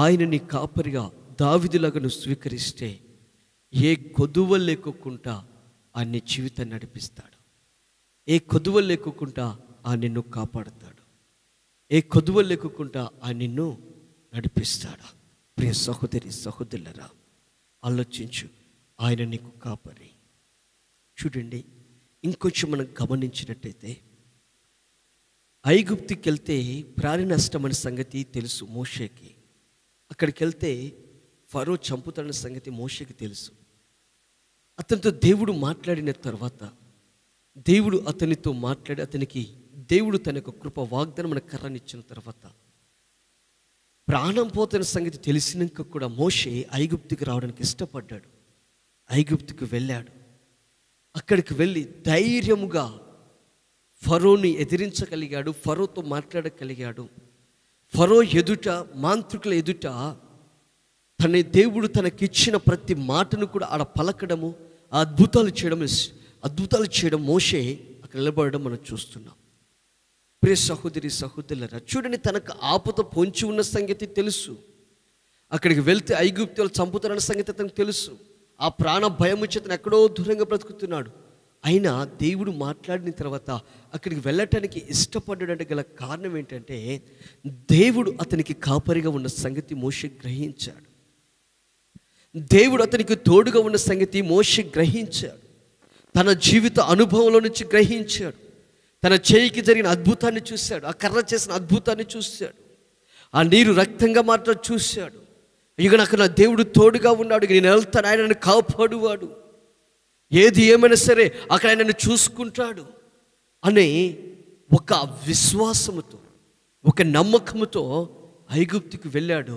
ఆయన నీ కాపరిగా దావిదిలాగా నువ్వు స్వీకరిస్తే ఏ కొదువ లేకోకుండా ఆయన నీ జీవితాన్ని నడిపిస్తాడు ఏ కొదువ లేకోకుండా ఆయన నిన్ను కాపాడుతాడు ఏ కొదువ లేకోకుండా ఆయన నిన్ను నడిపిస్తాడు ప్రియ సహోదరి సహోదరులరా ఆలోచించు ఆయన నీకు కాపరి చూడండి ఇంకొంచెం మనం గమనించినట్టయితే ఐగుప్తికి వెళ్తే ప్రాణి నష్టం అనే సంగతి తెలుసు మోషేకి అక్కడికి వెళ్తే ఫరో చంపుతాడన్న సంగతి మోషేకి తెలుసు అతనితో దేవుడు మాట్లాడిన తర్వాత దేవుడు అతనితో మాట్లాడి అతనికి దేవుడు తన యొక్క కృప వాగ్దానం మన కర్రనిచ్చిన తర్వాత ప్రాణం పోతున్న సంగతి తెలిసినాక కూడా మోషే ఐగుప్తికి రావడానికి ఇష్టపడ్డాడు ఐగుప్తికి వెళ్ళాడు అక్కడికి వెళ్ళి ధైర్యముగా ఫరోని ఎదిరించగలిగాడు ఫరోతో మాట్లాడగలిగాడు ఫరో ఎదుట మాంత్రికుల ఎదుట తన దేవుడు తనకిచ్చిన ప్రతి మాటను కూడా ఆడ పలకడము ఆ అద్భుతాలు చేయడం అద్భుతాలు చేయడం మోషే అక్కడ నిలబడడం మనం చూస్తున్నాం ప్రియ సహోదరి సహోదరులరా చూడండి తనకు ఆపద పొంచి ఉన్న సంగతి తెలుసు అక్కడికి వెళ్తే ఐగుప్తులు చంపుతారన్న సంగతి అతనికి తెలుసు ఆ ప్రాణ భయం చేతను ఎక్కడో దూరంగా బ్రతుకుతున్నాడు అయినా దేవుడు మాట్లాడిన తర్వాత అక్కడికి వెళ్ళటానికి ఇష్టపడ్డాడంటే గల కారణం ఏంటంటే దేవుడు అతనికి కాపరిగా ఉన్న సంగతి మోషే గ్రహించాడు దేవుడు అతనికి తోడుగా ఉన్న సంగతి మోషే గ్రహించాడు తన జీవిత అనుభవంలో నుంచి గ్రహించాడు తన చేయికి జరిగిన అద్భుతాన్ని చూశాడు ఆ కర్ర చేసిన అద్భుతాన్ని చూశాడు ఆ నీరు రక్తంగా మాత్రం చూశాడు ఇక నాకు నా దేవుడు తోడుగా ఉన్నాడు ఇక నేను వెళ్తాను ఆయన నన్ను కాపాడువాడు ఏది ఏమైనా సరే అక్కడ ఆయన నన్ను చూసుకుంటాడు అనే ఒక విశ్వాసముతో ఒక నమ్మకముతో ఐగుప్తికి వెళ్ళాడు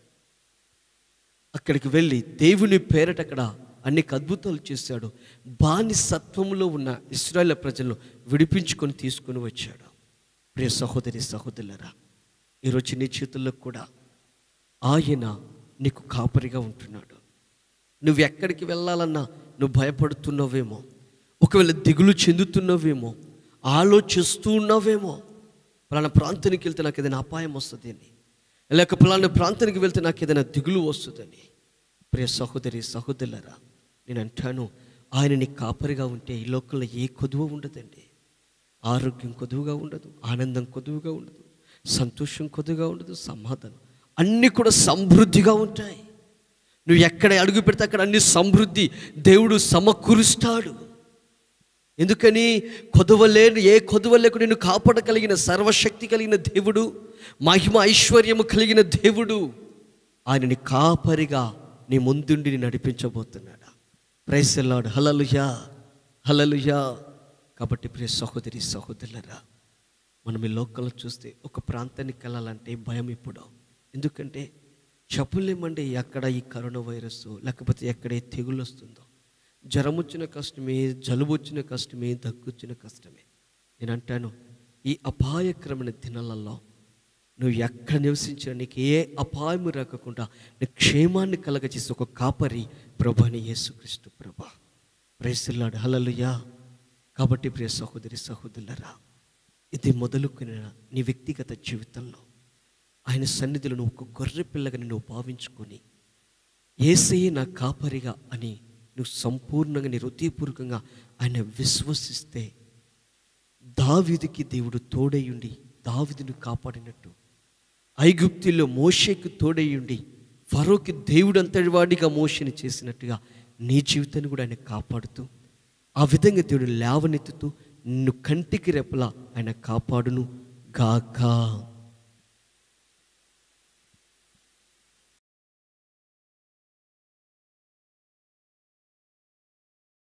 అక్కడికి వెళ్ళి దేవుని పేరట అక్కడ అనేక అద్భుతాలు చేశాడు బానిసత్వంలో ఉన్న ఇస్రాయేల్ ప్రజలను విడిపించుకొని తీసుకొని వచ్చాడు ప్రియ సహోదరి సహోదరులరా ఈరోజు నీ చేతుల్లో కూడా ఆయన నీకు కాపరిగా ఉంటున్నాడు నువ్వు ఎక్కడికి వెళ్ళాలన్నా నువ్వు భయపడుతున్నావేమో ఒకవేళ దిగులు చెందుతున్నావేమో ఆలోచిస్తూ ఉన్నావేమో పలానా ప్రాంతానికి వెళ్తే నాకు ఏదైనా అపాయం వస్తుంది అని లేక పలానా ప్రాంతానికి వెళ్తే నాకు ఏదైనా దిగులు వస్తుందని ప్రియ సహోదరి సహోదరులరా నేను అంటాను ఆయన నీ కాపరిగా ఉంటే ఈ లోకంలో ఏ కొదువ ఉండదండి ఆరోగ్యం కొదువుగా ఉండదు ఆనందం కొదువుగా ఉండదు సంతోషం కొద్దుగా ఉండదు సమాధానం అన్నీ కూడా సమృద్ధిగా ఉంటాయి నువ్వు ఎక్కడ అడుగు పెడితే అక్కడ అన్ని సమృద్ధి దేవుడు సమకూరుస్తాడు ఎందుకని కొదువ లేని ఏ కొదువ లేకు నిన్ను కాపాడగలిగిన సర్వశక్తి కలిగిన దేవుడు మహిమ ఐశ్వర్యము కలిగిన దేవుడు ఆయనని కాపరిగా నీ ముందుండి నీ నడిపించబోతున్నాడు ప్రైసెల్లాడు హలలుయా హలలుయా కాబట్టి ప్రియ సహోదరి సహోదరులరా మనం ఈ లోకంలో చూస్తే ఒక ప్రాంతానికి వెళ్ళాలంటే భయం ఇప్పుడు ఎందుకంటే చెప్పలేమండి ఎక్కడ ఈ కరోనా వైరస్ లేకపోతే ఎక్కడ ఏ తెగులు వస్తుందో జ్వరం వచ్చిన కష్టమే జలుబు వచ్చిన కష్టమే దగ్గు వచ్చిన కష్టమే నేను అంటాను ఈ అపాయకరమైన దినాలలో నువ్వు ఎక్కడ నివసించినా నీకు ఏ అపాయము రాకుండా నీ క్షేమాన్ని కలగచేసి ఒక కాపరి ప్రభాని యేసుక్రీస్తు ప్రభా ప్రేసిల్లాడు హలలుయా కాబట్టి ప్రియ సహోదరి సహోదరులరా ఇది మొదలుకున్న నీ వ్యక్తిగత జీవితంలో ఆయన సన్నిధిలో నువ్వు ఒక గొర్రె పిల్లగా నువ్వు భావించుకొని ఏసయ్యే నా కాపరిగా అని నువ్వు సంపూర్ణంగా నీ హృదయపూర్వకంగా ఆయన విశ్వసిస్తే దావీదుకి దేవుడు తోడయ్యుండి దావీదును కాపాడినట్టు ఐగుప్తిలో మోషేకు తోడయ్యుండి ఫరోకి దేవుడు అంతటి వాడిగా మోషని చేసినట్టుగా నీ జీవితాన్ని కూడా ఆయన కాపాడుతూ ఆ విధంగా దేవుడు లేవనెత్తుతూ నిన్ను కంటికి రెప్పలా ఆయన కాపాడును గాక